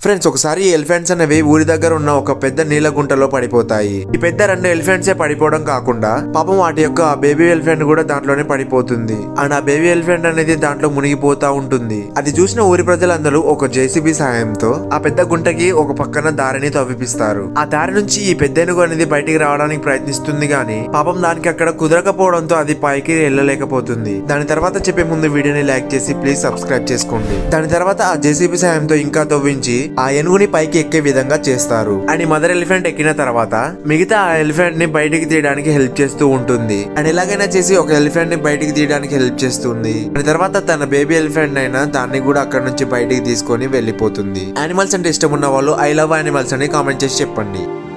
friends ఒకసారి ఈ elephants అనేవి ఊరి దగ్గర ఉన్న ఒక పెద్ద నీళ్ళ గుంటలో పడిపోతాయి ఈ పెద్ద రెండు ఎలిఫెంట్సే పడిపోవడం కాకుండా పాపం వాటి యొక్క బేబీ ఎలిఫెంట్ కూడా దాంట్లోనే పడిపోతుంది అండ్ ఆ బేబీ ఎలిఫెంట్ అనేది దాంట్లో మునిగిపోతా ఉంటుంది అది చూసిన ఊరి ప్రజలందరూ ఒక జేసీబీ సహాయంతో ఆ పెద్ద గుంటకి ఒక పక్కన దారిని తవ్విపిస్తారు ఆ దారి నుంచి ఈ పెద్ద ఏనుగు అనేది బయటికి రావడానికి ప్రయత్నిస్తుంది గాని పాపం దానికి అక్కడ కుదరకపోవడంతో అది పైకి వెళ్ళలేకపోతుంది దాని తర్వాత చెప్పే ముందు వీడియోని లైక్ చేసి ప్లీజ్ సబ్స్క్రైబ్ చేసుకోండి దాని తర్వాత ఆ జేసీబీ సహాయంతో ఇంకా తవ్వించి ఆ ఏనుగుని పైకి ఎక్కే విధంగా చేస్తారు అండ్ ఈ మదర్ ఎలిఫెంట్ ఎక్కిన తర్వాత మిగతా ఆ ఎలిఫెంట్ ని బయటికి తీయడానికి హెల్ప్ చేస్తూ ఉంటుంది అండ్ ఎలాగైనా చేసి ఒక ఎలిఫెంట్ ని బయటికి తీయడానికి హెల్ప్ చేస్తుంది దాని తర్వాత తన బేబీ ఎలిఫెంట్ అయినా దాన్ని కూడా అక్కడ నుంచి బయటికి తీసుకొని వెళ్ళిపోతుంది యానిమల్స్ అంటే ఇష్టం ఉన్న వాళ్ళు ఐ లవ్ యానిమల్స్ అని కామెంట్ చేసి చెప్పండి